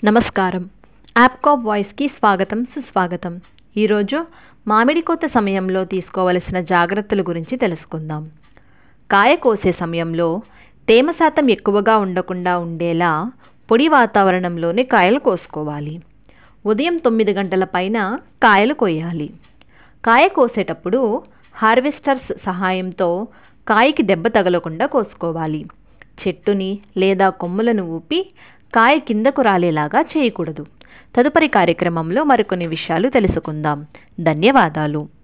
నమస్కారం యాప్కాప్ వాయిస్కి స్వాగతం సుస్వాగతం ఈరోజు మామిడి కోత సమయంలో తీసుకోవలసిన జాగ్రత్తల గురించి తెలుసుకుందాం కాయ కోసే సమయంలో తేమ శాతం ఎక్కువగా ఉండకుండా ఉండేలా పొడి వాతావరణంలోనే కాయలు కోసుకోవాలి ఉదయం తొమ్మిది గంటల పైన కాయలు కోయాలి కాయ కోసేటప్పుడు హార్వెస్టర్స్ సహాయంతో కాయకి దెబ్బ తగలకుండా కోసుకోవాలి చెట్టుని లేదా కొమ్ములను ఊపి కాయ కిందకు రాలేలాగా చేయకూడదు తదుపరి కార్యక్రమంలో మరికొన్ని విషయాలు తెలుసుకుందాం ధన్యవాదాలు